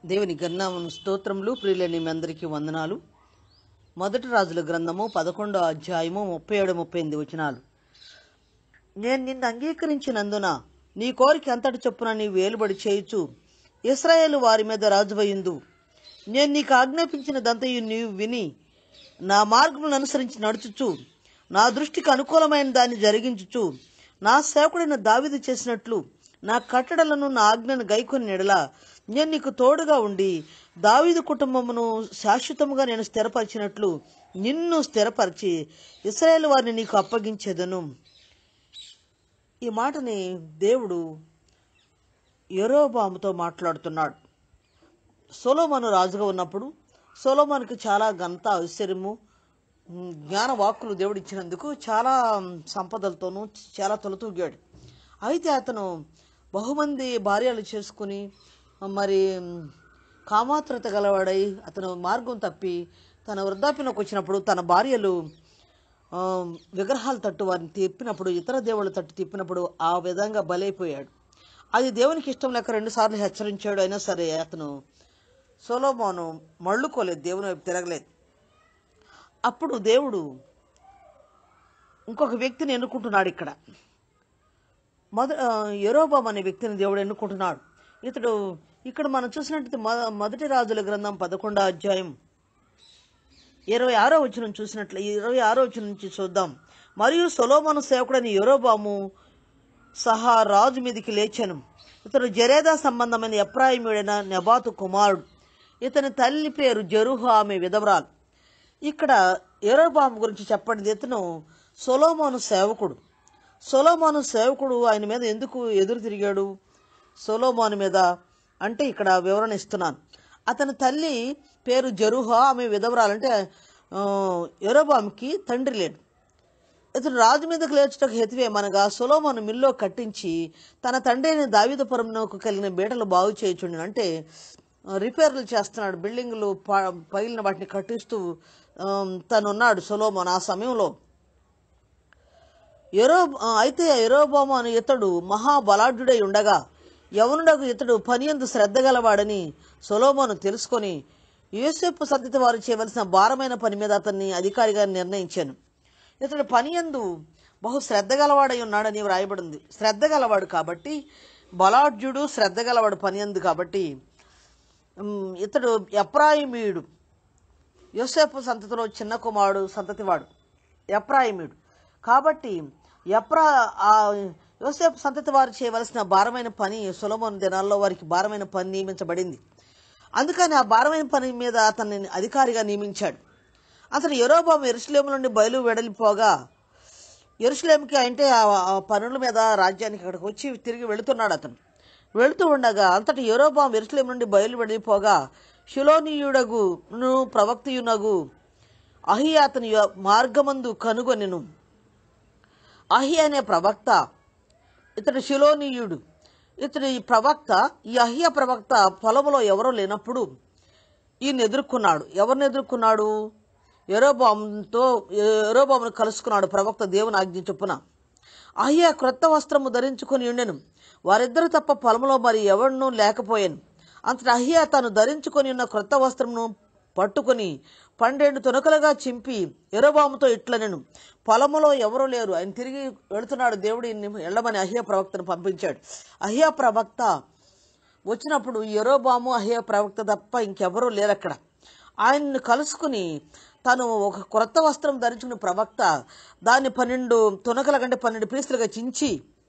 దేవుని గన్నామను స్తోత్రములు ప్రియులని మీ అందరికీ వందనాలు మొదటి రాజుల గ్రంథము పదకొండో అధ్యాయము ముప్పై ఏడు ముప్పై ఎనిమిది వచనాలు నేను నిన్ను అంగీకరించినందున నీ కోరిక అంతటి చొప్పున నీ వేలుబడి చేయుచు ఇస్రాయేలు వారి మీద రాజువయుందు నేను నీకు ఆజ్ఞాపించినదంతయు నీవు విని నా మార్గములను అనుసరించి నడుచుచు నా దృష్టికి అనుకూలమైన దాన్ని జరిగించుచు నా సేవకుడైన దావిదు చేసినట్లు నా కట్టడలను నా ఆజ్ఞను గైకొని నెడల నేను నీకు తోడుగా ఉండి దావీదు కుటుంబమును శాశ్వతముగా నేను స్థిరపరిచినట్లు నిన్ను స్థిరపరిచి ఇస్రాయేల్ వారిని నీకు అప్పగించేదను ఈ మాటని దేవుడు యెరోబాముతో మాట్లాడుతున్నాడు సొలోమను రాజుగా ఉన్నప్పుడు సొలోమోనుకి చాలా ఘనత ఐశ్వర్యము ఉమ్, జ్ఞాన వాక్కులు దేవుడు ఇచ్చినందుకు చాలా సంపదలతోనూ చాలా తొలతూగాడు అయితే అతను బహుమంది భార్యలు చేసుకుని మరి ఉమ్, కామాత్రత గలవాడై అతను మార్గం తప్పి తన వృద్ధాప్యంలోకి వచ్చినప్పుడు తన భార్యలు ఆ, విగ్రహాల తట్టు వారిని తిప్పినప్పుడు ఇతర దేవుళ్ళ తట్టు తిప్పినప్పుడు ఆ విధంగా బలైపోయాడు అది దేవునికి ఇష్టం లేక రెండుసార్లు హెచ్చరించాడు అయినా సరే అతను సొలోమోను మళ్ళుకోలేదు దేవుని వైపు తిరగలేదు అప్పుడు దేవుడు ఇంకొక వ్యక్తిని ఎన్నుకుంటున్నాడు ఇక్కడ మొద యరోబామ్ అనే వ్యక్తిని దేవుడు ఎన్నుకుంటున్నాడు ఇతడు ఇక్కడ మనం చూసినట్టు మొదటి రాజుల గ్రంథం పదకొండో అధ్యాయం ఇరవై ఆరో వచ్చిన చూసినట్లు ఇరవై ఆరో వచ్చిన నుంచి చూద్దాం మరియు సొలోమోను సేవకుడైన యరోబాము సహా రాజు మీదికి లేచాను ఇతడు జరేదా సంబంధమైన ఎప్రాయిముడైన నెబాతు కుమారుడు ఇతని తల్లి పేరు జరుహు ఆమె విధవరాలు ఇక్కడ యరోబాము గురించి చెప్పండి ఇతను సొలోమోను సేవకుడు సొలోమోను సేవకుడు ఆయన మీద ఎందుకు ఎదురు తిరిగాడు సొలోమోను మీద అంటే ఇక్కడ వివరణ ఇస్తున్నాను అతని తల్లి పేరు జరుహ ఆమె విధవరాలు అంటే ఆ, యెరోబాముకి తండ్రి లేడు ఇతను రాజు మీదకు లేచుటకు హెతివేమనగా సొలోమోను మిల్లో కట్టించి తన తండ్రి అయిన దావిదపురంకు కలిగిన బీటలు బాగు చేయుచుండి అంటే ఆ, రిపేర్లు చేస్తున్నాడు బిల్డింగులు ప- పగిలిన వాటిని కట్టిస్తూ ఆ, తను ఉన్నాడు సొలోమోన్ ఆ సమయంలో ఎరో అయితే ఎరోబాము అని ఇతడు మహాబలాఢ్యుడై ఉండగా యవనుడకు ఇతడు పని ఎందు శ్రద్ధ గలవాడని సొలోమోను తెలుసుకొని యూసెఫ్ సద్దిత వారు చేయవలసిన భారమైన పని మీద అతన్ని అధికారిగా నిర్ణయించాను ఇతడు పని ఎందు బహు శ్రద్ధ గలవాడై ఉన్నాడని వ్రాయబడింది శ్రద్ధ గలవాడు కాబట్టి బలాఢ్యుడు శ్రద్ధ గలవాడు పని ఎందు కాబట్టి ఉమ్, ఇతడు ఎప్రాయిమీయుడు యోసేపు సంతతిలో చిన్న కుమారుడు సంతతివాడు ఎప్రాయిమీడు కాబట్టి ఎప్రా ఆ యోసేపు సంతతి వారు చేయవలసిన భారమైన పని సొలమోన్ దినాల్లో వారికి భారమైన పని నియమించబడింది అందుకని ఆ భారమైన పని మీద అతన్ని అధికారిగా నియమించాడు అతను యెరోబాము ఎరుసలేము నుండి బయలు వెడలిపోగా ఎరుసలేంకి అంటే ఆ ఆ పనుల మీద రాజ్యానికి అక్కడికి వచ్చి తిరిగి వెళుతున్నాడు అతను వెళుతూ ఉండగా అంతటి యెరోబాము ఎరుసలేం నుండి బయలు వెడలిపోగా శిలోనీయుడగును ప్రవక్తయునగు అహి అతని యొ- మార్గమందు కనుగొనెను అహి అనే ప్రవక్త ఇతడు శిలోనీయుడు ఇతడు ఈ ప్రవక్త ఈ అహియ ప్రవక్త పొలంలో ఎవరో లేనప్పుడు ఈయన ఎదుర్కొన్నాడు ఎవరిని ఎదుర్కొన్నాడు ఎరోబాముతో ఎరోబామును కలుసుకున్నాడు ప్రవక్త దేవుని ఆజ్ఞ చొప్పున అయ్యా క్రొత్త వస్త్రము ధరించుకొని ఉండెను వారిద్దరు తప్ప పొలంలో మరి ఎవరినూ లేకపోయాను అంతటి అహియా తాను ధరించుకొని ఉన్న క్రొత్త వస్త్రమును పట్టుకొని పన్నెండు తునకలుగా చింపి ఎరోబాముతో ఇట్లనెను పొలములో ఎవరూ లేరు ఆయన తిరిగి వెళుతున్నాడు దేవుడు ఈయన్ని వెళ్ళమని అహియా ప్రవక్తను పంపించాడు అహియా ప్రవక్త వచ్చినప్పుడు ఎరోబాము అహే ప్రవక్త తప్ప ఇంకెవరూ లేరు అక్కడ ఆయన్ని కలుసుకుని తను ఒక క్రొత్త వస్త్రం ధరించుకున్న ప్రవక్త దాన్ని పన్నెండు తునకల కంటే పన్నెండు పీసులుగా చించి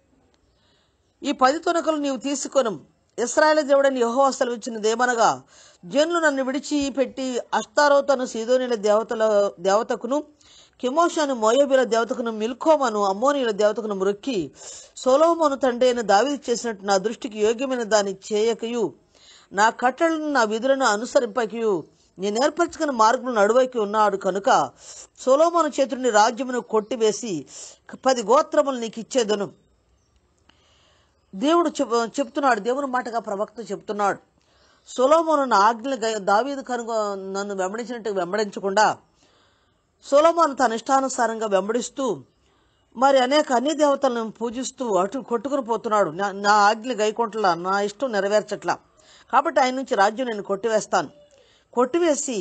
ఈ పది తునకలు నీవు తీసుకొను ఇస్రాయేల్ దేవుడని యహో సెలవిచ్చినదేమనగా జనులు నన్ను విడిచి పెట్టి అస్తారోతను సీదోనిల దేవతల దేవతకును కిమోషాను మోయబిల దేవతకును మిల్కోమను అమ్మోనీల దేవతకును మృక్కి సొలోమోను తండ్రి అయిన దావీదు చేసినట్టు నా దృష్టికి యోగ్యమైన దాన్ని చేయకయు నా కట్టలను నా విధులను అనుసరింపకయు నేను ఏర్పరచుకున్న మార్గం నడువైకి ఉన్నాడు కనుక సొలోమోను చేతుడిని రాజ్యమును కొట్టివేసి పది గోత్రములు నీకు ఇచ్చేదను దేవుడు చెప్ చెప్తున్నాడు దేవుని మాటగా ప్రవక్త చెప్తున్నాడు సొలోమోను నా ఆజ్ఞలు గై- దావీదు కనుక నన్ను వెంబడించినట్టు వెంబడించకుండా సొలోమోను తన ఇష్టానుసారంగా వెంబడిస్తూ మరి అనేక అన్ని దేవతలను పూజిస్తూ అటు కొట్టుకుని పోతున్నాడు నా- నా ఆజ్ఞ గైకొంటలా నా ఇష్టం నెరవేర్చట్లా కాబట్టి ఆయన నుంచి రాజ్యం నేను కొట్టివేస్తాను కొట్టివేసి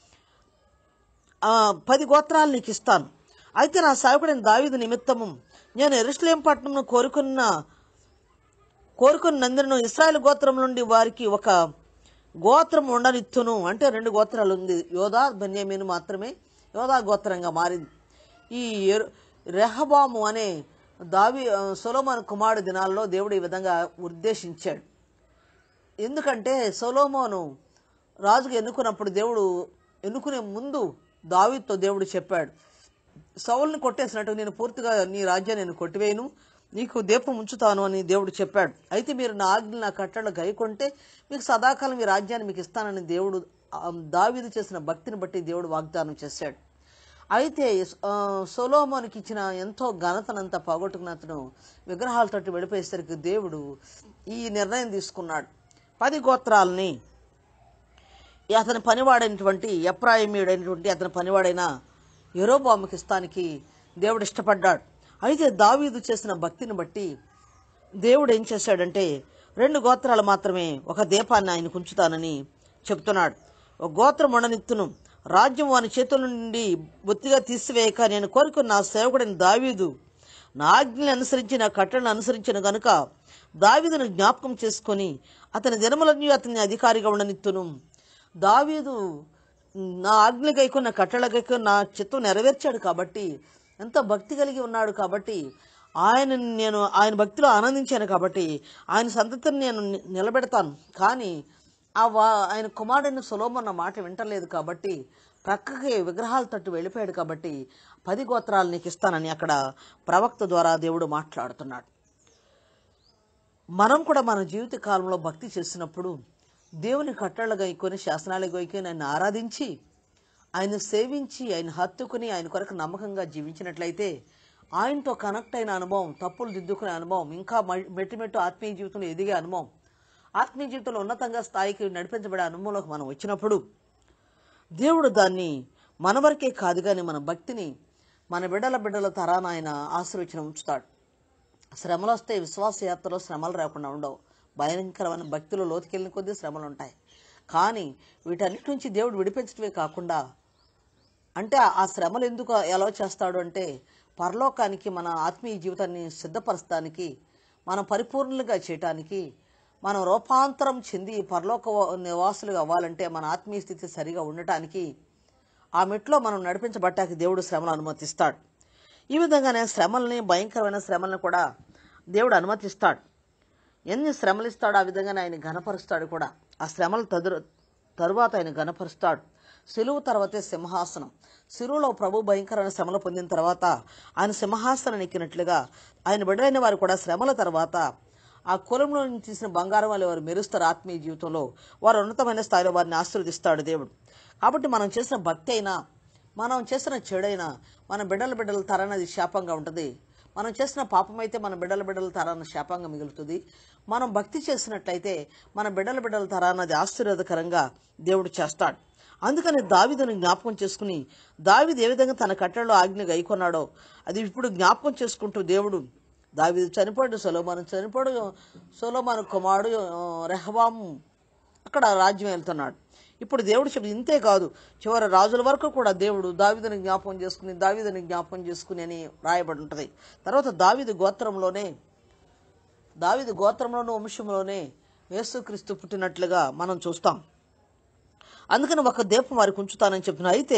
ఆ, పది గోత్రాలు నీకు ఇస్తాను అయితే నా సేవకుడైన దావీదు నిమిత్తము నేను ఎరుసలేం పట్టణంను కోరుకున్న కోరుకున్న నందును ఇస్రాయల్ గోత్రం నుండి వారికి ఒక గోత్రం ఉండనిత్తును అంటే రెండు గోత్రాలు ఉంది యోధా బన్యామీను మాత్రమే యోధా గోత్రంగా మారింది ఈ ఎరు- రెహబాము అనే దావి సొలోమన్ కుమారుడు దినాల్లో దేవుడు ఈ విధంగా ఉద్దేశించాడు ఎందుకంటే సొలోమోను రాజుగా ఎన్నుకున్నప్పుడు దేవుడు ఎన్నుకునే ముందు దావీదుతో దేవుడు చెప్పాడు సౌల్ని కొట్టేసినట్టు నేను పూర్తిగా నీ రాజ్యాన్ని నేను కొట్టివేయను నీకు దీపం ఉంచుతాను అని దేవుడు చెప్పాడు అయితే మీరు నా ఆజ్ఞలు నా కట్టడలు గైకొంటే మీకు సదాకాలం ఈ రాజ్యాన్ని మీకు ఇస్తానని దేవుడు ఆ, దావీదు చేసిన భక్తిని బట్టి దేవుడు వాగ్దానం చేశాడు అయితే ఆ, సొలోమోనికి ఇచ్చిన ఎంతో ఘనతనంతా పోగొట్టుకున్న అతను విగ్రహాలతోటి వెళ్ళిపోయేసరికి దేవుడు ఈ నిర్ణయం తీసుకున్నాడు పది గోత్రాలని ఈ అతని పనివాడైనటువంటి ఎప్రాయిమీయుడైనటువంటి అతని పనివాడైన యెరోబాముకి ఇస్తానికి దేవుడు ఇష్టపడ్డాడు అయితే దావీదు చేసిన భక్తిని బట్టి దేవుడు ఏం చేశాడంటే రెండు గోత్రాలు మాత్రమే ఒక దీపాన్ని ఆయనకు ఉంచుతానని చెప్తున్నాడు ఒక గోత్రం ఉండనిత్తును రాజ్యం వాని చేతుల నుండి బొత్తిగా తీసివేయక నేను కోరుకున్న నా సేవకుడైన దావీదు నా ఆజ్ఞలు అనుసరించి నా కట్టలను అనుసరించిన గనుక దావీదును జ్ఞాపకం చేసుకొని అతని దినములన్నీ అతని అధికారిగా ఉండనిత్తును దావీదు నా ఆజ్ఞ గైకున్న కట్టల గైకున్న నా చిత్తం నెరవేర్చాడు కాబట్టి ఎంత భక్తి కలిగి ఉన్నాడు కాబట్టి ఆయన నేను ఆయన భక్తిలో ఆనందించాను కాబట్టి ఆయన సంతతిని నేను ని- నిలబెడతాను కానీ ఆ వా ఆయన కుమారుడైన సులోమన్న మాట వింటలేదు కాబట్టి ప్రక్కకి విగ్రహాల తట్టు వెళ్ళిపోయాడు కాబట్టి పది గోత్రాలు నీకు ఇస్తానని అక్కడ ప్రవక్త ద్వారా దేవుడు మాట్లాడుతున్నాడు మనం కూడా మన జీవిత కాలంలో భక్తి చేసినప్పుడు దేవుని కట్టళ్ళు గైకొని శాసనాలు గైకొని ఆయన ఆరాధించి ఆయన సేవించి ఆయన హత్తుకుని ఆయన కొరకు నమ్మకంగా జీవించినట్లయితే ఆయనతో కనెక్ట్ అయిన అనుభవం తప్పులు దిద్దుకునే అనుభవం ఇంకా మ- మెట్టు మెట్టు ఆత్మీయ జీవితంలో ఎదిగే అనుభవం ఆత్మీయ జీవితంలో ఉన్నతంగా స్థాయికి నడిపించబడే అనుభవంలోకి మనం వచ్చినప్పుడు దేవుడు దాన్ని మన వరకే కాదు కానీ మన భక్తిని మన బిడ్డల బిడ్డల తరాన ఆయన ఆశీర్వచన ఉంచుతాడు శ్రమలు వస్తే విశ్వాస యాత్రలో శ్రమలు రాకుండా ఉండవు భయంకరమైన భక్తిలో లోతుకెళ్ళిన కొద్దీ శ్రమలు ఉంటాయి కానీ వీటన్నిటి నుంచి దేవుడు విడిపించడమే కాకుండా అంటే ఆ శ్రమలు ఎందుకు ఎలా చేస్తాడు అంటే పరలోకానికి మన ఆత్మీయ జీవితాన్ని సిద్ధపరచడానికి మనం పరిపూర్ణులుగా చేయటానికి మనం రూపాంతరం చెంది పరలోక నివాసులుగా అవ్వాలంటే మన ఆత్మీయ స్థితి సరిగా ఉండటానికి ఆ మెట్లో మనం నడిపించబట్టానికి దేవుడు శ్రమలు అనుమతిస్తాడు ఈ విధంగానే శ్రమల్ని భయంకరమైన శ్రమలను కూడా దేవుడు అనుమతిస్తాడు ఎన్ని శ్రమలు ఇస్తాడో ఆ విధంగానే ఆయన ఘనపరుస్తాడు కూడా ఆ శ్రమల తదురు తరువాత ఆయన ఘనపరుస్తాడు సిలువు తర్వాతే సింహాసనం సిలువులో ప్రభు భయంకరమైన శ్రమలు పొందిన తర్వాత ఆయన సింహాసనం ఎక్కినట్లుగా ఆయన బిడ్డలైన వారు కూడా శ్రమల తర్వాత ఆ కులంలో నుంచి తీసిన బంగారం వాళ్ళు వారు మెరుస్తారు ఆత్మీయ జీవితంలో వారు ఉన్నతమైన స్థాయిలో వారిని ఆశీర్వదిస్తాడు దేవుడు కాబట్టి మనం చేసిన భక్తి అయినా మనం చేసిన చెడైనా మన బిడ్డల బిడ్డల తరానది శాపంగా ఉంటుంది మనం చేసిన పాపం అయితే మన బిడ్డల బిడ్డల తరాన శాపంగా మిగులుతుంది మనం భక్తి చేసినట్లయితే మన బిడ్డల బిడ్డల తరానది ఆశీర్వాదకరంగా దేవుడు చేస్తాడు అందుకని దావిదను జ్ఞాపకం చేసుకుని దావిది ఏ విధంగా తన కట్టడలో ఆజ్ఞ గైకొన్నాడో అది ఇప్పుడు జ్ఞాపకం చేసుకుంటూ దేవుడు దావిదు చనిపోయాడు సొలోమాను చనిపోయాడు సొలోమాను కుమారుడు ఆ, రెహబాము అక్కడ రాజ్యం వెళ్తున్నాడు ఇప్పుడు దేవుడు చెప్పి ఇంతే కాదు చివరి రాజుల వరకు కూడా దేవుడు దావిదని జ్ఞాపకం చేసుకుని దావిదని జ్ఞాపకం చేసుకుని అని రాయబడి ఉంటుంది తర్వాత దావిది గోత్రంలోనే దావిది గోత్రంలోని వంశంలోనే యేసుక్రీస్తు పుట్టినట్లుగా మనం చూస్తాం అందుకని ఒక దీపం వారికి ఉంచుతానని చెప్పిన అయితే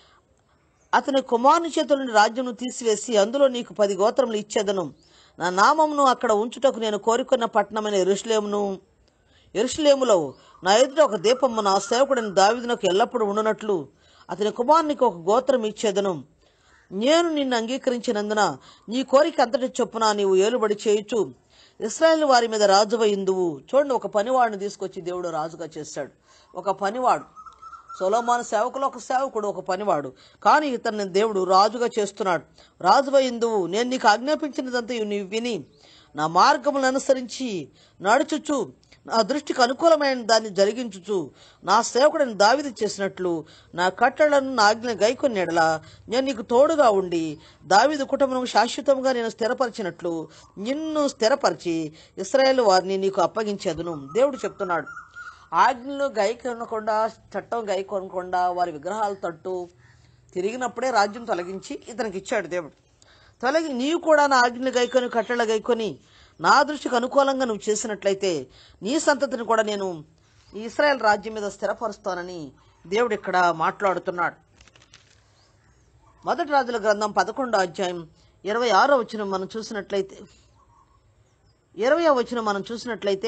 అతని కుమారుని చేతుల నుండి రాజ్యం తీసివేసి అందులో నీకు పది గోత్రములు ఇచ్చేదను నా నామమును అక్కడ ఉంచుటకు నేను కోరుకున్న పట్టణమైన ఎరుషులేమును ఎరుషులేములో నా ఎదుట ఒక దీపము నా సేవకుడిని దావిదునకు ఎల్లప్పుడూ ఉండునట్లు అతని కుమారునికి ఒక గోత్రం ఇచ్చేదను నేను నిన్ను అంగీకరించినందున నీ కోరిక అంతటి చొప్పున నీవు ఏలుబడి చేయుచు ఇస్రాయేల్ వారి మీద రాజువై ఇందువు చూడండి ఒక పనివాడిని తీసుకొచ్చి దేవుడు రాజుగా చేశాడు ఒక పనివాడు సొలోమాను సేవకులు ఒక సేవకుడు ఒక పనివాడు కానీ ఇతన్ని దేవుడు రాజుగా చేస్తున్నాడు రాజువై ఇందువు నేను నీకు ఆజ్ఞాపించినదంతా నీవు విని నా మార్గములను అనుసరించి నడుచుచు నా దృష్టికి అనుకూలమైన దాన్ని జరిగించుచు నా సేవకుడిని దావిది చేసినట్లు నా కట్టడలను నా ఆజ్ఞ గైకొన్నేడలా నేను నీకు తోడుగా ఉండి దావిది కుటుంబం శాశ్వతంగా నేను స్థిరపరిచినట్లు నిన్ను స్థిరపరిచి ఇస్రాయేల్ వారిని నీకు అప్పగించేదును దేవుడు చెప్తున్నాడు ఆజ్ఞలు గైకొనకుండా చట్టం గైకొనకుండా వారి విగ్రహాల తట్టు తిరిగినప్పుడే రాజ్యం తొలగించి ఇతనికి ఇచ్చాడు దేవుడు తొలగి నీవు కూడా నా ఆజ్ఞలు గైకొని కట్టెల గైకొని నా దృష్టికి అనుకూలంగా నువ్వు చేసినట్లయితే నీ సంతతిని కూడా నేను ఈ ఇస్రాయెల్ రాజ్యం మీద స్థిరపరుస్తానని దేవుడు ఇక్కడ మాట్లాడుతున్నాడు మొదటి రాజుల గ్రంథం పదకొండో అధ్యాయం ఇరవై ఆరో వచ్చిన మనం చూసినట్లయితే ఇరవై వచ్చిన మనం చూసినట్లయితే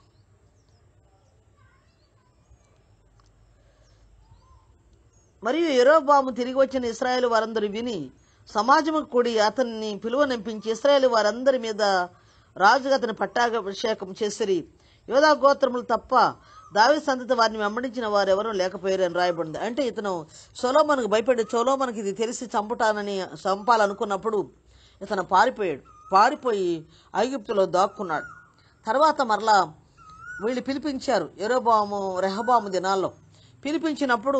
మరియు ఎరోబాము తిరిగి వచ్చిన ఇస్రాయేల్ వారందరూ విని సమాజము కూడి అతన్ని పిలువనంపించి ఇస్రాయేల్ వారందరి మీద రాజుగా అతని పట్టాభిషేకం చేసిరి యోధా గోత్రములు తప్ప దావి సంతతి వారిని వెంబడించిన వారు ఎవరూ లేకపోయారు అని రాయబడింది అంటే ఇతను సొలోమన్కు భయపడి సొలోమన్కి ఇది తెలిసి చంపుటానని చంపాలనుకున్నప్పుడు ఇతను పారిపోయాడు పారిపోయి ఐగుప్తులో దాక్కున్నాడు తర్వాత మరలా వీళ్ళు పిలిపించారు ఎరోబాము రెహబాము దినాల్లో పిలిపించినప్పుడు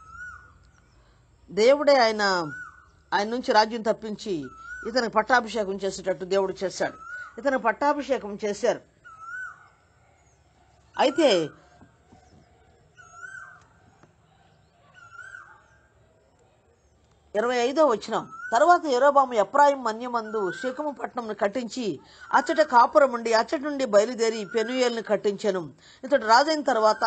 దేవుడే ఆయన ఆయన నుంచి రాజ్యం తప్పించి ఇతనికి పట్టాభిషేకం చేసేటట్టు దేవుడు చేశాడు ఇతను పట్టాభిషేకం చేశారు అయితే ఇరవై ఐదో వచ్చిన తర్వాత ఎరోబాము ఎప్రాయిం మన్యమందు శేఖము పట్టణంను కట్టించి అచ్చట కాపురం ఉండి అచ్చటి నుండి బయలుదేరి పెనుయేల్ని కట్టించాను ఇతడు రాజైన తర్వాత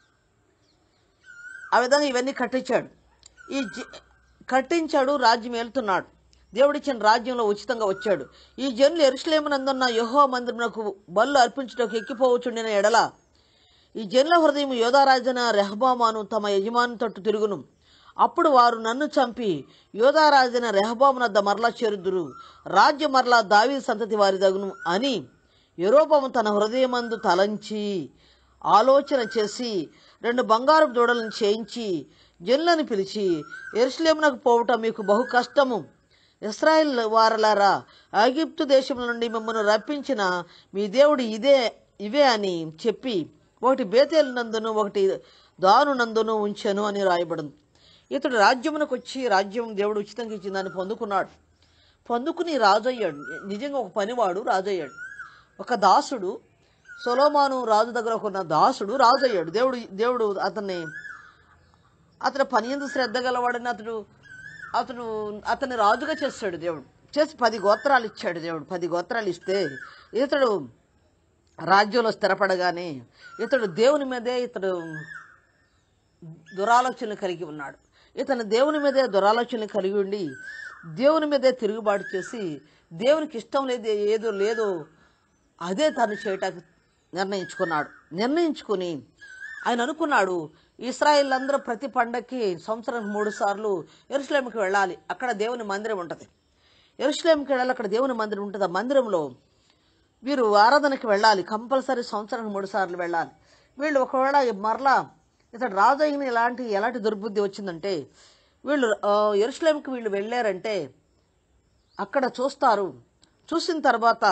ఆ విధంగా ఇవన్నీ కట్టించాడు ఈ జ- కట్టించాడు రాజ్యం వెళ్తున్నాడు దేవుడిచ్చిన రాజ్యంలో ఉచితంగా వచ్చాడు ఈ జనులు ఎరుసలేమునందున్న యహో మందిరమునకు బళ్ళు అర్పించుటకు ఎక్కిపోవచ్చుండిన ఎడల ఈ జనుల హృదయం యోధారాజన రెహబామాను తమ యజమాని తట్టు తిరుగును అప్పుడు వారు నన్ను చంపి యోధారాజన రెహబామునద్ద మరలా చేరుదురు రాజ్య మరలా దావీ సంతతి వారి దగును అని యరోబము తన హృదయమందు తలంచి ఆలోచన చేసి రెండు బంగారు దూడలను చేయించి జనులను పిలిచి ఎరుసలేమునకు పోవటం మీకు బహు కష్టము ఇస్రాయేల్ వారలారా ఐగిప్తు దేశం నుండి మిమ్మల్ని రప్పించిన మీ దేవుడు ఇదే ఇవే అని చెప్పి ఒకటి బేతేలు నందును ఒకటి దాను నందును ఉంచెను అని రాయబడింది ఇతడు రాజ్యమునకు వచ్చి రాజ్యం దేవుడు ఉచితంగా ఇచ్చిందని పొందుకున్నాడు పొందుకుని రాజయ్యాడు నిజంగా ఒక పనివాడు రాజయ్యాడు ఒక దాసుడు సొలోమాను రాజు దగ్గర ఉన్న దాసుడు రాజయ్యాడు దేవుడు దేవుడు అతన్ని అతను పని ఎందు శ్రద్ధ గలవాడని అతడు అతడు అతన్ని రాజుగా చేస్తాడు దేవుడు చేసి పది గోత్రాలు ఇచ్చాడు దేవుడు పది గోత్రాలు ఇస్తే ఇతడు రాజ్యంలో స్థిరపడగానే ఇతడు దేవుని మీదే ఇతడు దురాలోచనలు కలిగి ఉన్నాడు ఇతను దేవుని మీదే దురాలోచనలు కలిగి ఉండి దేవుని మీదే తిరుగుబాటు చేసి దేవునికి ఇష్టం లేదు ఏదో లేదో అదే తను చేయటానికి నిర్ణయించుకున్నాడు నిర్ణయించుకుని ఆయన అనుకున్నాడు ఇస్రాయిల్ అందరూ ప్రతి పండక్కి సంవత్సరానికి మూడు సార్లు ఎరుసలేంకి వెళ్ళాలి అక్కడ దేవుని మందిరం ఉంటుంది ఎరుసలేంకి వెళ్ళాలి అక్కడ దేవుని మందిరం ఉంటుంది ఆ మందిరంలో వీరు ఆరాధనకి వెళ్ళాలి కంపల్సరీ సంవత్సరానికి మూడు సార్లు వెళ్ళాలి వీళ్ళు ఒకవేళ మరలా ఇతడు రాజు అయిన ఇలాంటి ఎలాంటి దుర్బుద్ధి వచ్చిందంటే వీళ్ళు ఆ, ఎరుసలేంకి వీళ్ళు వెళ్ళారంటే అక్కడ చూస్తారు చూసిన తర్వాత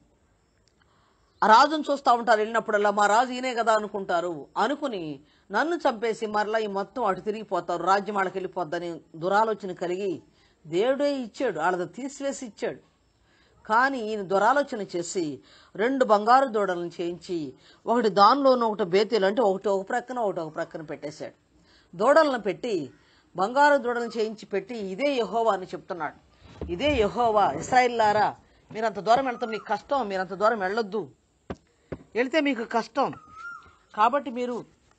ఆ రాజును చూస్తూ ఉంటారు వెళ్ళినప్పుడల్లా మా రాజు ఈయనే కదా అనుకుంటారు అనుకుని నన్ను చంపేసి మరలా ఈ మొత్తం అటు తిరిగిపోతారు రాజ్యం వాళ్ళకి వెళ్ళిపోద్దని దురాలోచన కలిగి దేవుడే ఇచ్చాడు వాళ్ళది తీసివేసి ఇచ్చాడు కానీ ఈయన దురాలోచన చేసి రెండు బంగారు దూడలను చేయించి ఒకటి దానిలోనూ ఒకటి బేతీలు అంటే ఒకటి ఒక ప్రక్కన ఒకటి ఒక ప్రక్కన పెట్టేశాడు దూడలను పెట్టి బంగారు దూడలను చేయించి పెట్టి ఇదే యహోవా అని చెప్తున్నాడు ఇదే యహోవా ఇస్రాయిల్లారా మీరు అంత దూరం వెళ్తాం మీకు కష్టం మీరు అంత దూరం వెళ్ళొద్దు వెళితే మీకు కష్టం కాబట్టి మీరు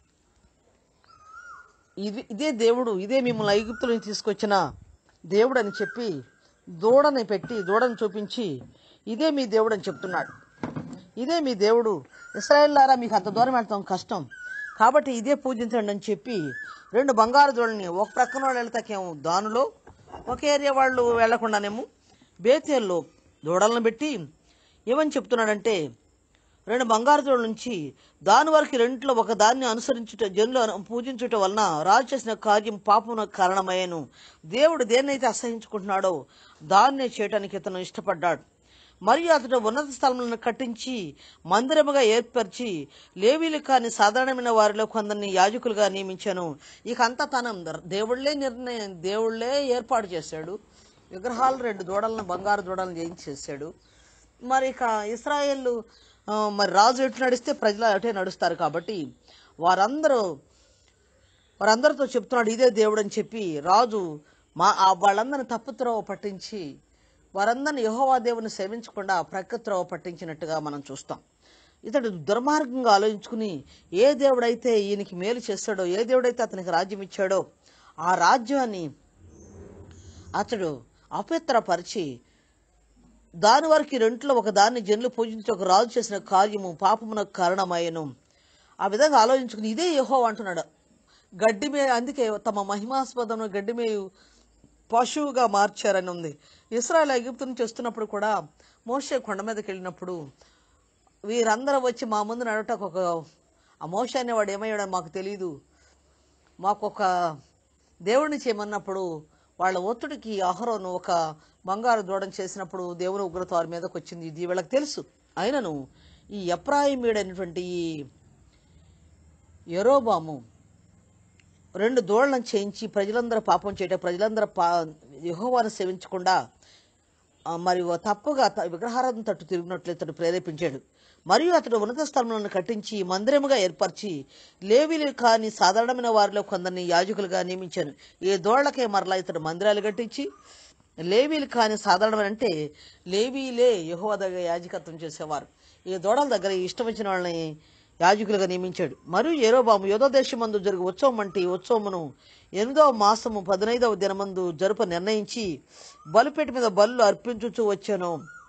ఇది ఇదే దేవుడు ఇదే మిమ్మల్ని ఐగుప్తు నుంచి తీసుకొచ్చిన దేవుడు అని చెప్పి దూడని పెట్టి దూడని చూపించి ఇదే మీ దేవుడు అని చెప్తున్నాడు ఇదే మీ దేవుడు ఇస్రాయేల్లారా మీకు అంత దూరం వెళ్తాం కష్టం కాబట్టి ఇదే పూజించండి అని చెప్పి రెండు బంగారు దూడని ఒక ప్రక్కన వాళ్ళు వెళ్తాకేమో దానిలో ఒక ఏరియా వాళ్ళు వెళ్లకుండానేమో బేతేల్లో దూడలను పెట్టి ఏమని చెప్తున్నాడంటే రెండు బంగారు దూడల నుంచి దాని వరకు రెంట్లో ఒక దాన్ని అనుసరించుట జనులు అను- పూజించుట వలన రాజు చేసిన కార్యం పాపమునకు కారణమయ్యాను దేవుడు దేన్నైతే అసహించుకుంటున్నాడో దాన్నే చేయటానికి ఇతను ఇష్టపడ్డాడు మరియు అతడు ఉన్నత స్థలములను కట్టించి మందిరముగా ఏర్పరిచి లేవీలు కాని సాధారణమైన వారిలో కొందరిని యాజకులుగా నియమించాను ఇక అంతా తన దేవుళ్లే నిర్ణయం దేవుళ్లే ఏర్పాటు చేశాడు విగ్రహాలు రెండు దూడలను బంగారు దూడలను చేయించేసాడు మరి ఇక ఇస్రాయేల్ మరి రాజు ఎటు నడిస్తే ప్రజలు అటే నడుస్తారు కాబట్టి వారందరూ వారందరితో చెప్తున్నాడు ఇదే దేవుడు అని చెప్పి రాజు మా ఆ వాళ్ళందరిని తప్పుత్రోవ పట్టించి వారందరిని యహోవా దేవుని సేవించకుండా ప్రకృత్రోవ పట్టించినట్టుగా మనం చూస్తాం ఇతడు దుర్మార్గంగా ఆలోచించుకుని ఏ దేవుడైతే ఈయనకి మేలు చేస్తాడో ఏ దేవుడైతే అతనికి రాజ్యం ఇచ్చాడో ఆ రాజ్యాన్ని అతడు అపవిత్రపరిచి దాని వరకు రెంట్లో ఒక దాన్ని జనులు పూజించి ఒక రాజు చేసిన కార్యము పాపమునకు కారణమయ్యను ఆ విధంగా ఆలోచించుకుని ఇదే యహో అంటున్నాడు గడ్డి మే అందుకే తమ మహిమాస్పదమును గడ్డి మేయు పశువుగా మార్చారని ఉంది ఇస్రాయల్ ఎగిప్తు నుంచి వస్తున్నప్పుడు కూడా మోషే కొండ మీదకి వెళ్ళినప్పుడు వీరందరూ వచ్చి మా ముందు నడవటకు ఒక ఆ మోషే అనేవాడు ఏమయ్యాడో మాకు తెలియదు మాకు ఒక దేవుడిని చేయమన్నప్పుడు వాళ్ళ ఒత్తిడికి అహరోను ఒక బంగారు దూడం చేసినప్పుడు దేవుని ఉగ్రత వారి మీదకి వచ్చింది ఇది వీళ్ళకి తెలుసు అయినను ఈ ఎప్రాయిమీడైనటువంటి ఈ ఎరోబాము రెండు దూడలను చేయించి ప్రజలందరూ పాపం చేయటం ప్రజలందరూ పా యహోవాను సేవించకుండా ఆ, మరి ఓ తప్పుగా త- విగ్రహారాధన తట్టు తిరిగినట్లు ఇతడు ప్రేరేపించాడు మరియు అతడు ఉన్నత స్థలములను కట్టించి మందిరముగా ఏర్పరిచి లేవీలు కాని సాధారణమైన వారిలో కొందరిని యాజకులుగా నియమించాను ఈ దోళ్లకే మరలా ఇతడు మందిరాలు కట్టించి లేవీలు కాని సాధారణమైన అంటే లేవీలే యహోవ దగ్గర యాజకత్వం చేసేవారు ఈ దూడల దగ్గర ఇష్టం వచ్చిన వాళ్ళని యాజకులుగా నియమించాడు మరియు ఏరోబాము యోధో దేశమందు జరుగు ఉత్సవం వంటి ఉత్సవమును ఎనిమిదవ మాసము పదినైదవ దినమందు జరుప నిర్ణయించి బలిపేట మీద బలు అర్పించుచూ వచ్చాను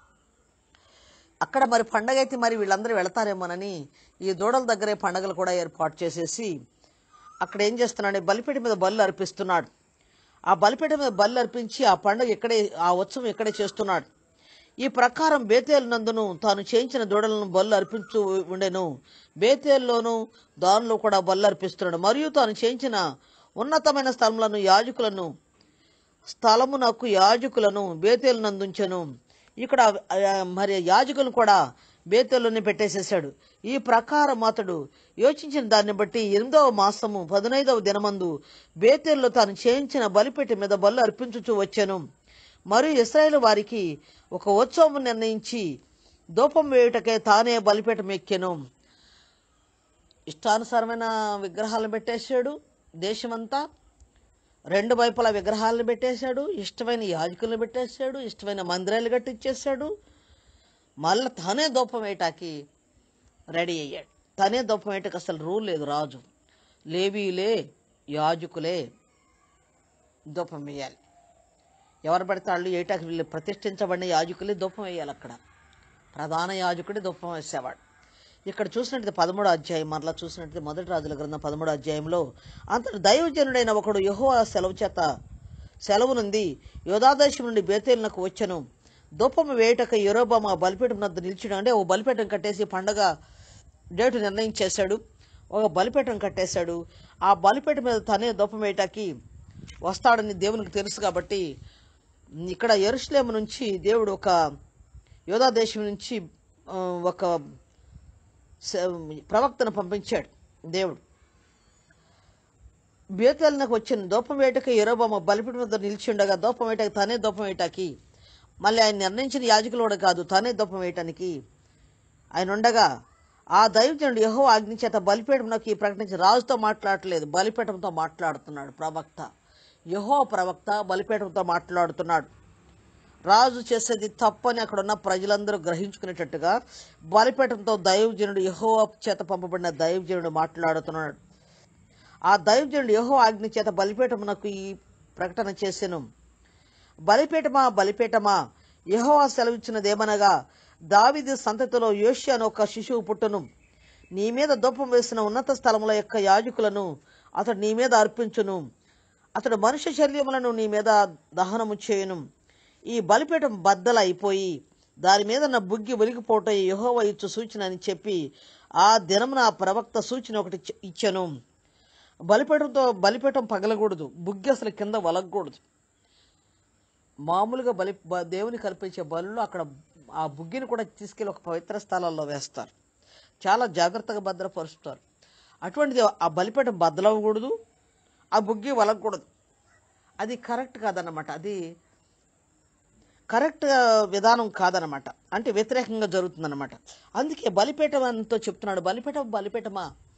అక్కడ మరి పండగ అయితే మరి వీళ్ళందరూ వెళతారేమోనని ఈ దూడల దగ్గరే పండగలు కూడా ఏర్పాటు చేసేసి అక్కడ ఏం చేస్తున్నాడు బలిపేట మీద బలు అర్పిస్తున్నాడు ఆ బలిపేట మీద బలు అర్పించి ఆ పండుగ ఇక్కడే ఆ ఉత్సవం ఇక్కడే చేస్తున్నాడు ఈ ప్రకారం బేతేలు నందును తాను చేయించిన దూడలను బళ్ళు అర్పించు ఉండెను బేతేల్లోను దానిలో కూడా బళ్ళు అర్పిస్తున్నాడు మరియు తాను చేయించిన ఉన్నతమైన స్థలములను యాజకులను స్థలమునకు యాజకులను బేతేలు నందుంచెను ఇక్కడ ఆ, మరి యాజకులను కూడా బేతేల్లోనే పెట్టేసేసాడు ఈ ప్రకారం అతడు యోచించిన దాన్ని బట్టి ఎనిమిదవ మాసము పదినైదవ దినమందు బేతేల్లో తాను చేయించిన బలిపెట్టి మీద బలు అర్పించుచూ వచ్చాను మరియు ఇస్రాయేల్ వారికి ఒక ఉత్సవం నిర్ణయించి దూపం వేయుటకే తానే బలిపీఠం ఎక్కెను ఇష్టానుసారమైన విగ్రహాలను పెట్టేశాడు దేశమంతా రెండు వైపులా విగ్రహాలను పెట్టేశాడు ఇష్టమైన యాజకులను పెట్టేశాడు ఇష్టమైన మందిరాలు కట్టించేశాడు మళ్ళీ తానే దూపం వేయటానికి రెడీ అయ్యాడు తనే దూపం వేయటానికి అసలు రూల్ లేదు రాజు లేవీలే యాజకులే దూపం వేయాలి ఎవరు పడితే వాళ్ళు ఏటాకి వీళ్ళు ప్రతిష్ఠించబడిన యాజకులే ధూపం వేయాలి అక్కడ ప్రధాన యాజకుడే ధూపం వేసేవాడు ఇక్కడ చూసినట్టు పదమూడో అధ్యాయం మరలా చూసినట్టు మొదటి రాజుల గ్రంథం పదమూడో అధ్యాయంలో అంతటి దైవజనుడైన ఒకడు యహో సెలవు చేత సెలవు నుండి యోధాదేశం నుండి బేతేలునకు వచ్చను ధూపము వేయుటక యూరోబామ బలిపీఠం నద్ద నిలిచడం అంటే ఓ బలిపీఠం కట్టేసి పండగ డేటు నిర్ణయించేశాడు ఒక బలిపీఠం కట్టేశాడు ఆ బలిపీఠం మీద తనే ధూపం వేయటానికి వస్తాడని దేవునికి తెలుసు కాబట్టి ఇక్కడ ఎరుషలేము నుంచి దేవుడు ఒక యోధా దేశం నుంచి ఆ, ఒక స- ప్రవక్తను పంపించాడు దేవుడు బేతలకు వచ్చిన దూపం వేటకి ఎరోబొమ్మ బలిపిడి మీద నిలిచి ఉండగా దూపం వేటకి తనే దూపం వేయటానికి మళ్ళీ ఆయన నిర్ణయించిన యాజకులు కూడా కాదు తనే దూపం వేయటానికి ఆయన ఉండగా ఆ దైవజనుడు యహో ఆజ్ఞ చేత బలిపీఠంలోకి ప్రకటించి రాజుతో మాట్లాడట్లేదు బలిపీఠంతో మాట్లాడుతున్నాడు ప్రవక్త యహో ప్రవక్త బలిపీఠంతో మాట్లాడుతున్నాడు రాజు చేసేది తప్పని అక్కడ ఉన్న ప్రజలందరూ గ్రహించుకునేటట్టుగా బలిపీఠంతో దైవజనుడు యహో చేత పంపబడిన దైవజనుడు మాట్లాడుతున్నాడు ఆ దైవజనుడు యహో ఆజ్ఞ చేత బలిపీఠమునకు ఈ ప్రకటన చేసెను బలిపీఠమా బలిపీఠమా యెహోవా సెలవిచ్చినదేమనగా దావిది సంతతిలో యోష్య అని ఒక శిశువు పుట్టును నీ మీద దూపం వేసిన ఉన్నత స్థలముల యొక్క యాజకులను అతడు నీ మీద అర్పించును అతడు మనుష్య శల్యములను నీ మీద దహనము చేయును ఈ బలిపీఠం బద్దలైపోయి దాని మీద నా బుగ్గి ఒలిగిపోవటం యెహోవా ఇచ్చు సూచన అని చెప్పి ఆ దినమున ఆ ప్రవక్త సూచన ఒకటి ఇచ్చ- ఇచ్చెను బలిపీఠంతో బలిపీఠం పగలకూడదు బుగ్గి అసలు కింద వలగకూడదు మామూలుగా బలి బ- దేవుని కల్పించే బలులు అక్కడ ఆ బుగ్గిని కూడా తీసుకెళ్లి ఒక పవిత్ర స్థలాల్లో వేస్తారు చాలా జాగ్రత్తగా భద్రపరుస్తారు అటువంటిది ఆ బలిపీఠం బద్దలవ్వకూడదు ఆ బుగ్గి వలగకూడదు అది కరెక్ట్ కాదన్నమాట అది కరెక్ట్ విధానం కాదనమాట అంటే వ్యతిరేకంగా జరుగుతుందన్నమాట అందుకే బలిపీఠం అంతో చెప్తున్నాడు బలిపీఠం బలిపీఠమా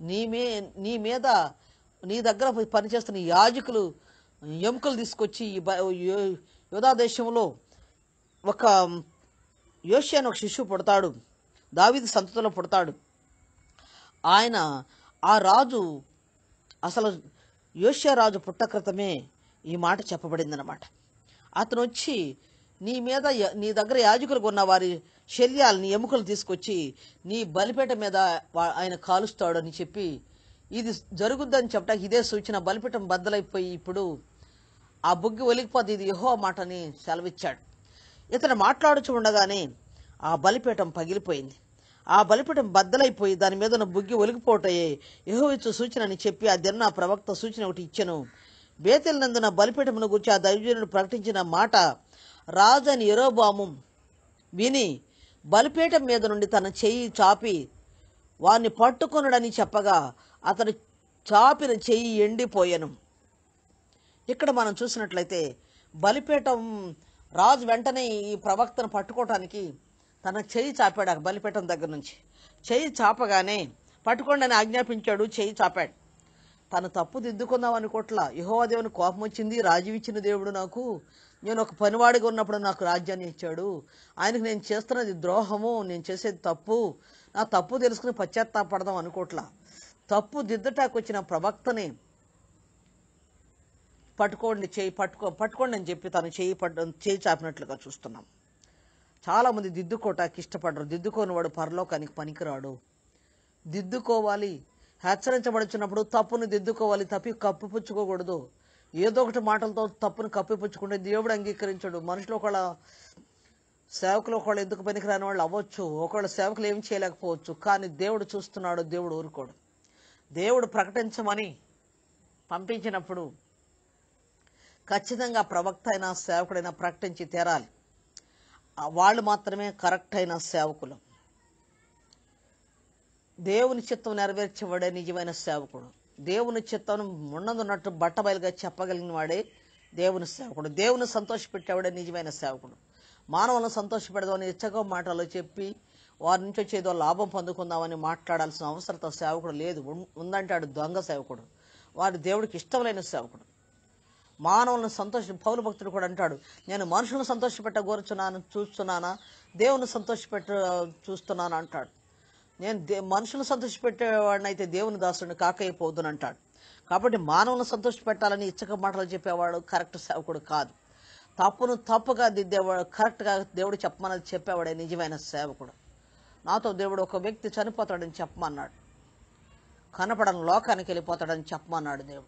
నీ మీ నీ మీద నీ దగ్గర పనిచేస్తున్న యాజకులు ఎముకలు తీసుకొచ్చి ఈ బ- యో- యోధా దేశంలో ఒక యోషి అని ఒక శిశువు పుడతాడు దావీదు సంతతిలో పుడతాడు ఆయన ఆ రాజు అసలు యోష్యా రాజు పుట్టక్రితమే ఈ మాట చెప్పబడిందనమాట అతను వచ్చి నీ మీద య- నీ దగ్గర యాజకులకు ఉన్న వారి శల్యాలని ఎముకలు తీసుకొచ్చి నీ బలిపేట మీద వా- ఆయన కాలుస్తాడు అని చెప్పి ఇది జరుగుద్దని చెప్పడానికి ఇదే సూచన బలిపీఠం బద్దలైపోయి ఇప్పుడు ఆ బుగ్గి ఒలిగిపోతే ఇది యహో మాటని సెలవిచ్చాడు ఇతను మాట్లాడుచు ఉండగానే ఆ బలిపీఠం పగిలిపోయింది ఆ బలిపీఠం బద్దలైపోయి దాని మీద ఉన్న బుగ్గి ఒలిగిపోటాయే యహో ఇచ్చు సూచన అని చెప్పి ఆ దిన్న ప్రవక్త సూచన ఒకటి ఇచ్చెను బేతెల్ నందున బలిపీఠమును గురించి ఆ దైవజనుడు ప్రకటించిన మాట రాజని ఎరోబాము విని బలిపీఠం మీద నుండి తన చెయ్యి చాపి వారిని పట్టుకొనడని చెప్పగా అతడు చాపిన చెయ్యి ఎండిపోయెను ఇక్కడ మనం చూసినట్లయితే బలిపీఠం రాజు వెంటనే ఈ ప్రవక్తను పట్టుకోవటానికి తన చెయ్యి చాపాడు ఆ బలిపీఠం దగ్గర నుంచి చెయ్యి చాపగానే పట్టుకోండి అని ఆజ్ఞాపించాడు చెయ్యి చాపాడు తను తప్పు దిద్దుకుందాం అనుకోట్లా యహోవా దేవుని కోపం వచ్చింది రాజు ఇచ్చిన దేవుడు నాకు నేను ఒక పనివాడిగా ఉన్నప్పుడు నాకు రాజ్యాన్ని ఇచ్చాడు ఆయనకు నేను చేస్తున్నది ద్రోహము నేను చేసేది తప్పు నా తప్పు తెలుసుకుని పశ్చాత్తాపడదాం అనుకోట్లా తప్పు దిద్దటాకు వచ్చిన ప్రవక్తని పట్టుకోండి చేయి పట్టుకో పట్టుకోండి అని చెప్పి తను చేయి పడ్డ చేయి చాపినట్లుగా చూస్తున్నాం చాలామంది దిద్దుకోవటానికి ఇష్టపడరు దిద్దుకోని వాడు పరలోకానికి పనికిరాడు దిద్దుకోవాలి హెచ్చరించబడుచున్నప్పుడు తప్పును దిద్దుకోవాలి తప్పి కప్పిపుచ్చుకోకూడదు ఏదో ఒకటి మాటలతో తప్పును కప్పిపుచ్చుకుంటే దేవుడు అంగీకరించడు మనుషులు ఒకళ్ళ సేవకులు ఒకళ్ళు ఎందుకు పనికిరాని వాళ్ళు అవ్వచ్చు ఒకళ్ళ సేవకులు ఏం చేయలేకపోవచ్చు కానీ దేవుడు చూస్తున్నాడు దేవుడు ఊరుకోడు దేవుడు ప్రకటించమని పంపించినప్పుడు ఖచ్చితంగా ప్రవక్త అయిన సేవకుడైనా ప్రకటించి తీరాలి ఆ వాళ్ళు మాత్రమే కరెక్ట్ అయిన సేవకులు దేవుని చిత్తం నెరవేర్చేవాడే నిజమైన సేవకుడు దేవుని చిత్తం ఉన్నదున్నట్టు బట్టబయలుగా చెప్పగలిగిన వాడే దేవుని సేవకుడు దేవుని సంతోషపెట్టేవాడే నిజమైన సేవకుడు మానవులను సంతోషపెడదామని ఇచ్చగా మాటలు చెప్పి వారి నుంచి వచ్చి ఏదో లాభం పొందుకుందామని మాట్లాడాల్సిన అవసరత సేవకుడు లేదు ఉన్- ఉందంటాడు దొంగ సేవకుడు వాడు దేవుడికి ఇష్టం లేని సేవకుడు మానవులను సంతోష పౌరు భక్తుడు కూడా అంటాడు నేను మనుషులను సంతోషపెట్ట కోరుచున్నాను చూస్తున్నానా దేవుని సంతోషపెట్ట చూస్తున్నాను అంటాడు నేను దే మనుషులను సంతోషపెట్టేవాడిని అయితే దేవుని దాసుడిని కాకైపోదును అంటాడు కాబట్టి మానవులను సంతోషపెట్టాలని ఇచ్చక మాటలు చెప్పేవాడు కరెక్ట్ సేవకుడు కాదు తప్పును తప్పుగా దిద్దేవాడు కరెక్ట్గా దేవుడు చెప్పమన్నది చెప్పేవాడే నిజమైన సేవకుడు నాతో దేవుడు ఒక వ్యక్తి చనిపోతాడని చెప్పమన్నాడు కనపడని లోకానికి వెళ్ళిపోతాడని చెప్పమన్నాడు దేవుడు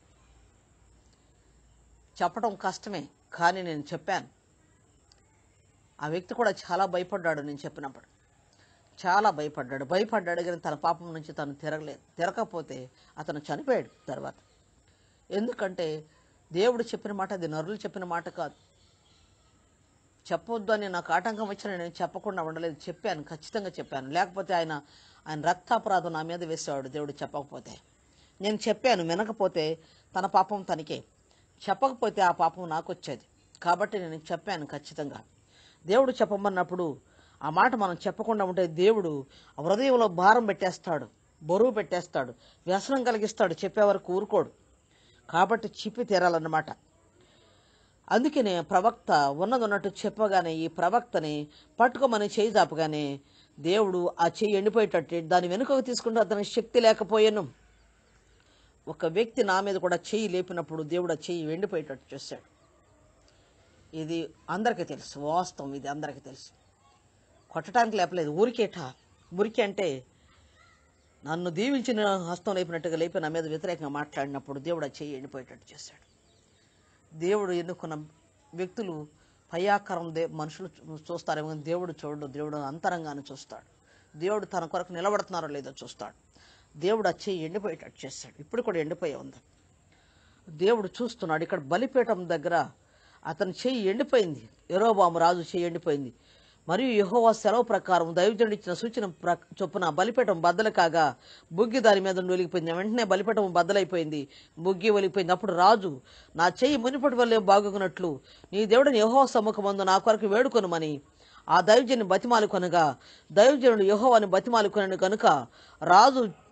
చెప్పడం కష్టమే కానీ నేను చెప్పాను ఆ వ్యక్తి కూడా చాలా భయపడ్డాడు నేను చెప్పినప్పుడు చాలా భయపడ్డాడు భయపడ్డాడు కానీ తన పాపం నుంచి తను తిరగలేదు తిరగకపోతే అతను చనిపోయాడు తర్వాత ఎందుకంటే దేవుడు చెప్పిన మాట అది నరులు చెప్పిన మాట కాదు చెప్పొద్దు అని నాకు ఆటంకం వచ్చిన నేను చెప్పకుండా ఉండలేదు చెప్పాను ఖచ్చితంగా చెప్పాను లేకపోతే ఆయన ఆయన రక్తాపరాధం నా మీద వేసేవాడు దేవుడు చెప్పకపోతే నేను చెప్పాను వినకపోతే తన పాపం తనకే చెప్పకపోతే ఆ పాపం నాకు వచ్చేది కాబట్టి నేను చెప్పాను ఖచ్చితంగా దేవుడు చెప్పమన్నప్పుడు ఆ మాట మనం చెప్పకుండా ఉంటే దేవుడు ఆ హృదయంలో భారం పెట్టేస్తాడు బరువు పెట్టేస్తాడు వ్యసనం కలిగిస్తాడు చెప్పే వరకు ఊరుకోడు కాబట్టి చిప్పి తీరాలన్నమాట అందుకనే ప్రవక్త ఉన్నది ఉన్నట్టు చెప్పగానే ఈ ప్రవక్తని పట్టుకోమని చేయి చాపగానే దేవుడు ఆ చెయ్యి ఎండిపోయేటట్టు దాని వెనుకకు తీసుకుంటే అతనికి శక్తి లేకపోయాను ఒక వ్యక్తి నా మీద కూడా చెయ్యి లేపినప్పుడు దేవుడు ఆ చెయ్యి ఎండిపోయేటట్టు చేశాడు ఇది అందరికీ తెలుసు వాస్తవం ఇది అందరికీ తెలుసు కొట్టడానికి లేపలేదు ఊరికేట ఊరికే అంటే నన్ను దీవించిన హస్తం లేపినట్టుగా లేపి నా మీద వ్యతిరేకంగా మాట్లాడినప్పుడు దేవుడు ఆ చెయ్యి ఎండిపోయేటట్టు చేశాడు దేవుడు ఎన్నుకున్న వ్యక్తులు పయ్యాకారం దే మనుషులు చూ- చూస్తారేమో కానీ దేవుడు చూడు దేవుడు అంతరంగాన్ని చూస్తాడు దేవుడు తన కొరకు నిలబడుతున్నారో లేదో చూస్తాడు దేవుడు ఆ చెయ్యి ఎండిపోయేటట్టు చేస్తాడు ఇప్పుడు కూడా ఎండిపోయి ఉంది దేవుడు చూస్తున్నాడు ఇక్కడ బలిపీఠం దగ్గర అతని చెయ్యి ఎండిపోయింది ఎరోబాము రాజు చెయ్యి ఎండిపోయింది మరియు యెహోవా సెలవు ప్రకారం దైవజనుడు ఇచ్చిన సూచన ప్ర చొప్పున బలిపీఠం బద్దలు కాగా బుగ్గి దాని మీద నుండి ఒలిగిపోయింది వెంటనే బలిపీఠం బద్దలైపోయింది బుగ్గి ఒలిగిపోయింది అప్పుడు రాజు నా చెయ్యి మునిపటి వల్లే బాగున్నట్లు నీ దేవుడిని యెహోవా సమ్ముఖమందు నా కొరకు వేడుకొనుమని ఆ దైవజని బతిమాలు కొనగా దైవజనుడు యెహోవాని బతిమాలు కొనను కనుక రాజు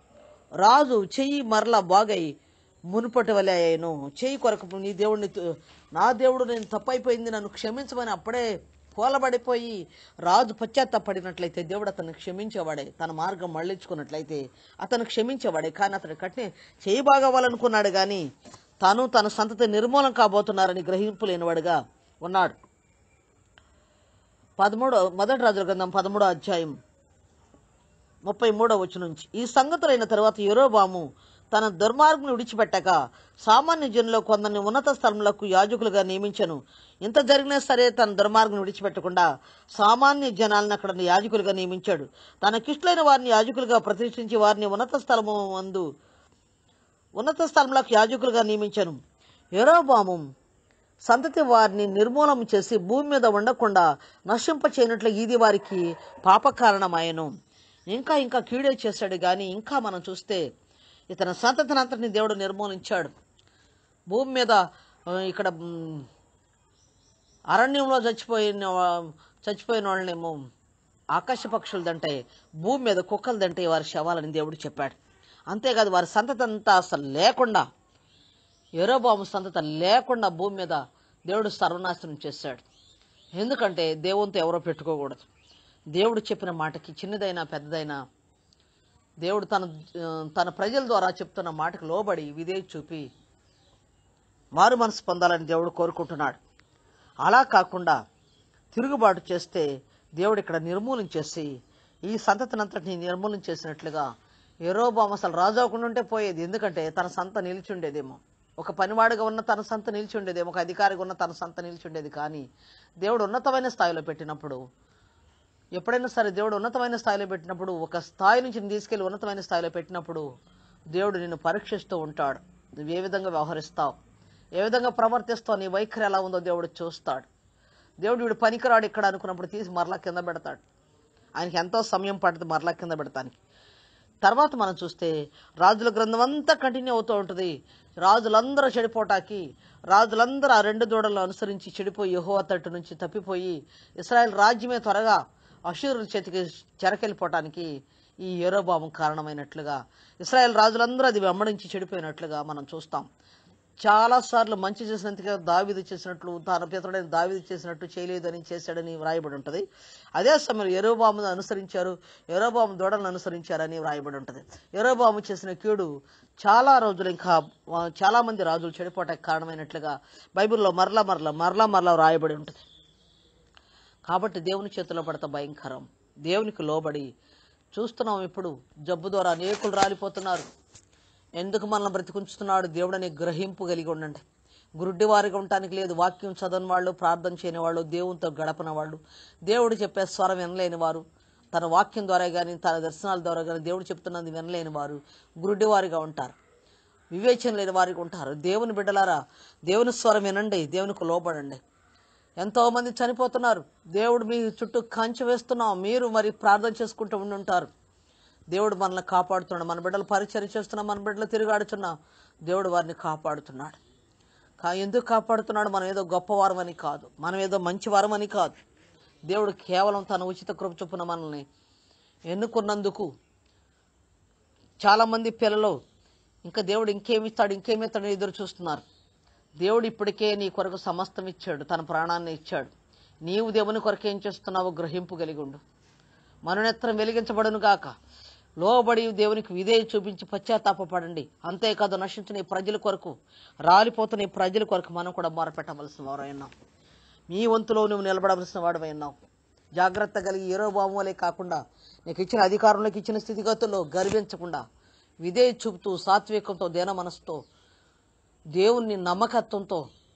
రాజు చెయ్యి మరలా బాగై మునుపటి వలె అయ్యాను చెయ్యి కొరకు నీ దేవుడిని తు- నా దేవుడు నేను తప్పైపోయింది నన్ను క్షమించమని అప్పుడే పోలబడిపోయి రాజు పశ్చాత్తాపడినట్లయితే దేవుడు అతన్ని క్షమించేవాడే తన మార్గం మళ్ళించుకున్నట్లయితే అతను క్షమించేవాడే కానీ అతను కట్టిన చేయి బాగవ్వాలనుకున్నాడు కానీ తాను తన సంతతి నిర్మూలం కాబోతున్నారని గ్రహింపు లేనివాడుగా ఉన్నాడు పదమూడో మొదటి రాజుల గ్రంథం పదమూడో అధ్యాయం ముప్పై మూడో వచ్చి నుంచి ఈ సంగతులైన తరువాత యెరోబాము తన దుర్మార్గుని విడిచిపెట్టక సామాన్య జనులో కొందరిని ఉన్నత స్థలములకు యాజకులుగా నియమించను ఇంత జరిగినా సరే తన దుర్మార్గుని విడిచిపెట్టకుండా సామాన్య జనాలను అక్కడ యాజకులుగా నియమించాడు తనకిష్టులైన వారిని యాజకులుగా ప్రతిష్ఠించి వారిని ఉన్నత స్థలము అందు ఉన్నత స్థలములకు యాజకులుగా నియమించను యెరోబాము సంతతి వారిని నిర్మూలన చేసి భూమి మీద ఉండకుండా నశింప చేయనట్లు ఇది వారికి పాప కారణమాయను ఇంకా ఇంకా కీడే చేశాడు కానీ ఇంకా మనం చూస్తే ఇతని సంతతిని అంతటిని దేవుడు నిర్మూలించాడు భూమి మీద ఆ, ఇక్కడ మ్, అరణ్యంలో చచ్చిపోయిన వా- చచ్చిపోయిన వాళ్ళనేమో ఆకాశ పక్షులు దంటే భూమి మీద కుక్కలు దంటే వారి శవాలని దేవుడు చెప్పాడు అంతేకాదు వారి సంతతి అంతా అసలు లేకుండా ఎరోబాము సంతత లేకుండా భూమి మీద దేవుడు సర్వనాశనం చేశాడు ఎందుకంటే దేవునితో ఎవరో పెట్టుకోకూడదు దేవుడు చెప్పిన మాటకి చిన్నదైనా పెద్దదైనా దేవుడు తన ఆ, తన ప్రజల ద్వారా చెప్తున్న మాటకు లోబడి విధేయ చూపి మారు మనసు పొందాలని దేవుడు కోరుకుంటున్నాడు అలా కాకుండా తిరుగుబాటు చేస్తే దేవుడు ఇక్కడ నిర్మూలించేసి ఈ సంతతినంతటిని నిర్మూలన చేసినట్లుగా ఎరోబాము అసలు రాజు అవ్వకుండా ఉంటే పోయేది ఎందుకంటే తన సంత నిలిచి ఉండేదేమో ఒక పనివాడిగా ఉన్న తన సంత నిలిచి ఉండేదేమో ఒక అధికారిగా ఉన్న తన సంత నిలిచి ఉండేది కానీ దేవుడు ఉన్నతమైన స్థాయిలో పెట్టినప్పుడు ఎప్పుడైనా సరే దేవుడు ఉన్నతమైన స్థాయిలో పెట్టినప్పుడు ఒక స్థాయి నుంచి నిన్ను తీసుకెళ్లి ఉన్నతమైన స్థాయిలో పెట్టినప్పుడు దేవుడు నిన్ను పరీక్షిస్తూ ఉంటాడు నువ్వు ఏ విధంగా వ్యవహరిస్తావు ఏ విధంగా ప్రవర్తిస్తావు నీ వైఖరి ఎలా ఉందో దేవుడు చూస్తాడు దేవుడు వీడు పనికిరాడు ఇక్కడ అనుకున్నప్పుడు తీసి మరలా కింద పెడతాడు ఆయనకి ఎంతో సమయం పడుతుంది మరలా కింద పెడతానికి తర్వాత మనం చూస్తే రాజుల గ్రంథం అంతా కంటిన్యూ అవుతూ ఉంటుంది రాజులందరూ చెడిపోటాకి రాజులందరూ ఆ రెండు దూడలను అనుసరించి చెడిపోయి యహో తట్టు నుంచి తప్పిపోయి ఇస్రాయల్ రాజ్యమే త్వరగా అషూరుల చేతికి చెరకెళ్ళిపోవటానికి ఈ ఏరోబాము కారణమైనట్లుగా ఇస్రాయల్ రాజులందరూ అది వెంబడించి చెడిపోయినట్లుగా మనం చూస్తాం చాలా సార్లు మంచి చేసినంతగా దావిది చేసినట్లు తన పితరుడైన దావిది చేసినట్టు చేయలేదని చేశాడని వ్రాయబడి ఉంటుంది అదే సమయంలో ఎరోబామును అనుసరించారు ఎరోబాము దూడలను అనుసరించారని వ్రాయబడి ఉంటుంది ఎరోబాము చేసిన కీడు చాలా రోజులు ఇంకా ఆ, చాలా మంది రాజులు చెడిపోవటానికి కారణమైనట్లుగా బైబిల్లో మరలా మరలా మరలా మరలా వ్రాయబడి ఉంటుంది కాబట్టి దేవుని చేతిలో పడత భయంకరం దేవునికి లోబడి చూస్తున్నాం ఇప్పుడు జబ్బు ద్వారా అనేకులు రాలిపోతున్నారు ఎందుకు మనల్ని బ్రతికుంచుతున్నాడు దేవుడు అనే గ్రహింపు కలిగి ఉండండి గురుడ్డి వారిగా ఉండటానికి లేదు వాక్యం చదవని వాళ్ళు ప్రార్థన చేయని వాళ్ళు దేవునితో గడపన వాళ్ళు దేవుడు చెప్పే స్వరం వినలేని వారు తన వాక్యం ద్వారా కానీ తన దర్శనాల ద్వారా కానీ దేవుడు చెప్తున్నది వినలేని వారు గురుడ్డి వారిగా ఉంటారు వివేచన లేని వారికి ఉంటారు దేవుని బిడ్డలారా దేవుని స్వరం వినండి దేవునికి లోబడండి ఎంతో మంది చనిపోతున్నారు దేవుడు మీ చుట్టూ కంచె వేస్తున్నాం మీరు మరి ప్రార్థన చేసుకుంటూ ఉండి ఉంటారు దేవుడు మనల్ని కాపాడుతున్నాడు మన బిడ్డలు పరిచయం చేస్తున్నాం మన బిడ్డలు తిరిగాడుతున్నాం దేవుడు వారిని కాపాడుతున్నాడు కా ఎందుకు కాపాడుతున్నాడు మనం ఏదో గొప్పవారం అని కాదు మనం ఏదో మంచివారం అని కాదు దేవుడు కేవలం తన ఉచిత కృప చొప్పున మనల్ని ఎన్నుకున్నందుకు చాలామంది పిల్లలు ఇంకా దేవుడు ఇంకేమి ఇస్తాడు ఇంకేమి ఇస్తాడు ఎదురు చూస్తున్నారు దేవుడు ఇప్పటికే నీ కొరకు సమస్తం ఇచ్చాడు తన ప్రాణాన్ని ఇచ్చాడు నీవు దేవుని కొరకు ఏం చేస్తున్నావో గ్రహింపు కలిగి ఉండు మనునెత్తరం వెలిగించబడును గాక లోబడి దేవునికి విధేయ చూపించి పశ్చాత్తాపపడండి అంతేకాదు నశించిన ఈ ప్రజల కొరకు రాలిపోతున్న ఈ ప్రజల కొరకు మనం కూడా మొరపెట్టవలసిన వారైనాం మీ వంతులో నువ్వు నిలబడవలసిన వాడు ఉన్నావు జాగ్రత్త కలిగి ఏరో వలె కాకుండా నీకు ఇచ్చిన అధికారంలోకి ఇచ్చిన స్థితిగతుల్లో గర్వించకుండా విధేయ చూపుతూ సాత్వికంతో దేన మనసుతో దేవుని నమ్మకత్వంతో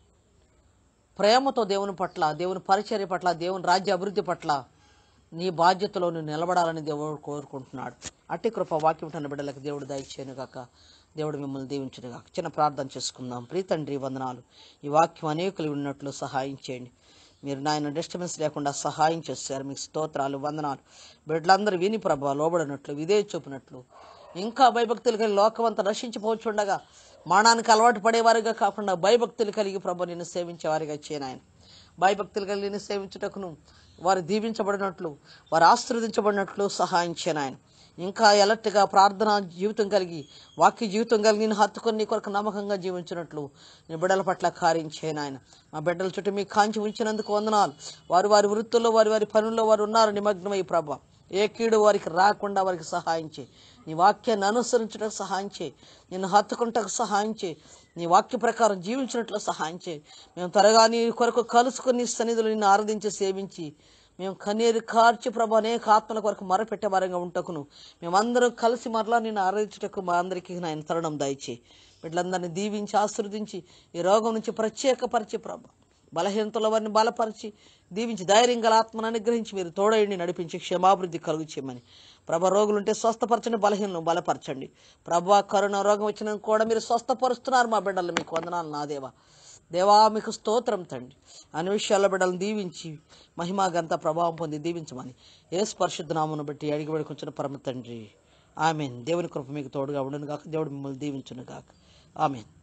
ప్రేమతో దేవుని పట్ల దేవుని పరిచర్య పట్ల దేవుని రాజ్య అభివృద్ధి పట్ల నీ బాధ్యతలో నువ్వు నిలబడాలని దేవుడు కోరుకుంటున్నాడు అట్టి కృప వాక్యం ఉన్న బిడ్డలకు దేవుడు దయచేయను గాక దేవుడు మిమ్మల్ని దీవించును గాక చిన్న ప్రార్థన చేసుకుందాం ప్రీతండ్రి వందనాలు ఈ వాక్యం అనేకులు విన్నట్లు సహాయం చేయండి మీరు నాయన డిస్టర్బెన్స్ లేకుండా సహాయం చేశారు మీకు స్తోత్రాలు వందనాలు బిడ్డలందరూ విని ప్రభా లోబడినట్లు విధేయ చూపినట్లు ఇంకా భయభక్తులు కలిగి లోకమంతా నశించిపోచుండగా మానానికి అలవాటు పడేవారిగా కాకుండా భయభక్తులు కలిగి ప్రభు నిన్ను సేవించేవారిగా చేయనాయన భయభక్తులు కలిగిన సేవించుటకును వారు దీవించబడినట్లు వారు ఆశీర్వదించబడినట్లు సహాయం చేయను ఆయన ఇంకా ఎలర్ట్గా ప్రార్థన జీవితం కలిగి వాక్య జీవితం కలిగి నేను హత్తుకొని నీ కొరకు నమ్మకంగా జీవించినట్లు నీ బిడ్డల పట్ల కార్యం చేయను ఆయన మా బిడ్డల చుట్టూ మీ కాంచి ఉంచినందుకు వందనాలు వారు వారి వృత్తుల్లో వారి వారి పనుల్లో వారు ఉన్నారు నిమగ్నమై ప్రభ ఏ కీడు వారికి రాకుండా వారికి సహాయం చేయి నీ వాక్యాన్ని అనుసరించడానికి సహాయం చేయి నిన్ను హత్తుకుంటకు సహాయం చేయి నీ వాక్య ప్రకారం జీవించినట్లు సహాయం చేయి మేము త్వరగా నీ కొరకు కలుసుకొని నీ సన్నిధులు నిన్ను ఆరాధించి సేవించి మేము కన్నీరు కార్చి ప్రభు అనేక ఆత్మల కొరకు మరపెట్టే వారంగా ఉంటకును మేమందరం కలిసి మరలా నేను ఆరాధించుటకు మా అందరికీ నాయన తరుణం దయచేయి బిడ్డలందరినీ దీవించి ఆశీర్వదించి ఈ రోగం నుంచి ప్రత్యేకపరిచి ప్రభు బలహీనతల వారిని బలపరిచి దీవించి ధైర్యం గల ఆత్మను అనుగ్రహించి మీరు తోడయండి నడిపించి క్షేమాభివృద్ధి కలుగు చేయమని ప్రభ రోగులుంటే స్వస్థపరచండి బలహీనను బలపరచండి ప్రభా కరోనా రోగం వచ్చిన కూడా మీరు స్వస్థపరుస్తున్నారు మా బిడ్డలు మీకు వందనాలు నా దేవా దేవా మీకు స్తోత్రం తండ్రి అన్ని విషయాల్లో బిడ్డలను దీవించి మహిమా గంత ప్రభావం పొంది దీవించమని ఏ స్పర్శుద్ధ నామను బట్టి అడిగి వేడుకొంచిన పరమ తండ్రి ఆమెన్ దేవుని కృప మీకు తోడుగా ఉండును గాక దేవుడు మిమ్మల్ని దీవించును గాక ఆమెన్